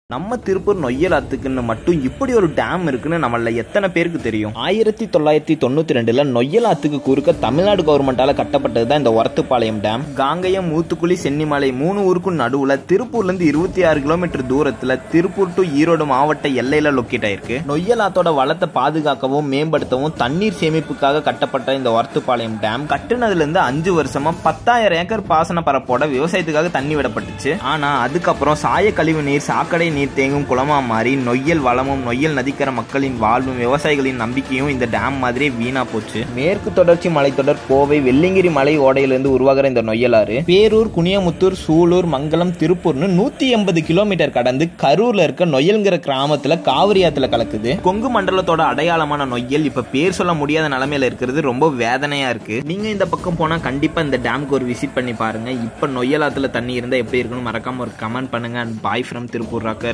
நம்ம திருப்பூர் நொய்யல் ஆத்துக்குன்னு மட்டும் இப்படி ஒரு டேம் இருக்குன்னு நம்மள எத்தனை பேருக்கு தெரியும் ஆயிரத்தி தொள்ளாயிரத்தி தொண்ணூத்தி ரெண்டுல நொய்யல் ஆத்துக்கு குறுக்க தமிழ்நாடு கவர்மெண்டால கட்டப்பட்டது தான் இந்த ஒரத்துப்பாளையம் டேம் காங்கயம் மூத்துக்குழி சென்னிமலை மூணு ஊருக்கும் நடுவுல திருப்பூர்ல இருந்து இருபத்தி ஆறு கிலோமீட்டர் தூரத்துல திருப்பூர் டு ஈரோடு மாவட்ட எல்லையில லொக்கேட் ஆயிருக்கு நொய்யல் ஆத்தோட வளத்தை பாதுகாக்கவும் மேம்படுத்தவும் தண்ணீர் சேமிப்புக்காக கட்டப்பட்ட இந்த ஒரத்துப்பாளையம் டேம் கட்டுனதுல இருந்து அஞ்சு வருஷமா பத்தாயிரம் ஏக்கர் பாசன பரப்போட விவசாயத்துக்காக தண்ணி விடப்பட்டுச்சு ஆனா அதுக்கப்புறம் சாய கழிவு நீர் சாக்கடை நீர் தேங்கும் குளமா மாறி நொய்யல் வளமும் நொய்யல் நதிக்கர மக்களின் வாழ்வும் விவசாயிகளின் நம்பிக்கையும் இந்த டேம் மாதிரியே வீணா போச்சு மேற்கு தொடர்ச்சி மலைத்தொடர் கோவை வெள்ளிங்கிரி மலை ஓடையிலிருந்து உருவாகிற இந்த நொய்யலாறு பேரூர் குனியமுத்தூர் சூலூர் மங்கலம் திருப்பூர்னு நூத்தி எண்பது கிலோமீட்டர் கடந்து கரூர்ல இருக்க நொய்யல்ங்கிற கிராமத்துல காவிரி ஆத்துல கலக்குது கொங்கு மண்டலத்தோட அடையாளமான நொய்யல் இப்ப பேர் சொல்ல முடியாத நிலைமையில இருக்கிறது ரொம்ப வேதனையா இருக்கு நீங்க இந்த பக்கம் போனா கண்டிப்பா இந்த டேம்க்கு ஒரு விசிட் பண்ணி பாருங்க இப்ப நொய்யல் ஆத்துல தண்ணி இருந்தா எப்படி இருக்குன்னு மறக்காம ஒரு கமெண்ட் பண்ணுங்க and bye from Tiruppur rocker